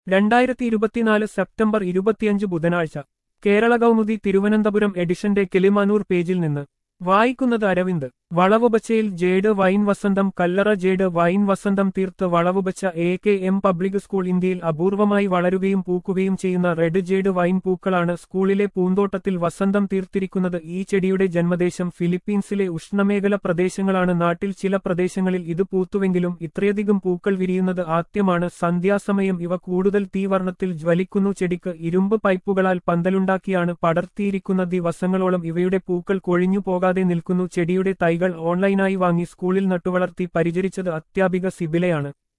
രണ്ടായിരത്തി ഇരുപത്തിനാല് സെപ്റ്റംബർ ഇരുപത്തിയഞ്ച് ബുധനാഴ്ച കേരള കൗമുദി തിരുവനന്തപുരം എഡിഷന്റെ കിളിമാനൂർ പേജിൽ നിന്ന് വായിക്കുന്നത് അരവിന്ദ് വളവുബച്ചയിൽ ജേഡ് വൈൻ വസന്തം കല്ലറ ജേഡ് വൈൻ വസന്തം തീർത്ത് വളവുബച്ച A K M public school ഇന്ത്യയിൽ അപൂർവമായി വളരുകയും പൂക്കുകയും ചെയ്യുന്ന റെഡ് ജേഡ് വൈൻ പൂക്കളാണ് സ്കൂളിലെ പൂന്തോട്ടത്തിൽ വസന്തം തീർത്തിരിക്കുന്നത് ഈ ചെടിയുടെ ജന്മദേശം ഫിലിപ്പീൻസിലെ ഉഷ്ണമേഖല പ്രദേശങ്ങളാണ് നാട്ടിൽ ചില പ്രദേശങ്ങളിൽ ഇത് പൂത്തുവെങ്കിലും ഇത്രയധികം പൂക്കൾ വിരിയുന്നത് ആദ്യമാണ് സന്ധ്യാസമയം ഇവ കൂടുതൽ തീവർണ്ണത്തിൽ ജ്വലിക്കുന്നു ചെടിക്ക് ഇരുമ്പ് പൈപ്പുകളാൽ പന്തലുണ്ടാക്കിയാണ് പടർത്തിയിരിക്കുന്ന ദിവസങ്ങളോളം ഇവയുടെ പൂക്കൾ കൊഴിഞ്ഞു പോകാതെ നിൽക്കുന്നു ചെടിയുടെ തൈകൾ ഓൺലൈനായി വാങ്ങി സ്കൂളിൽ നട്ടുവളർത്തി പരിചരിച്ചത് അധ്യാപിക സിബിലയാണ്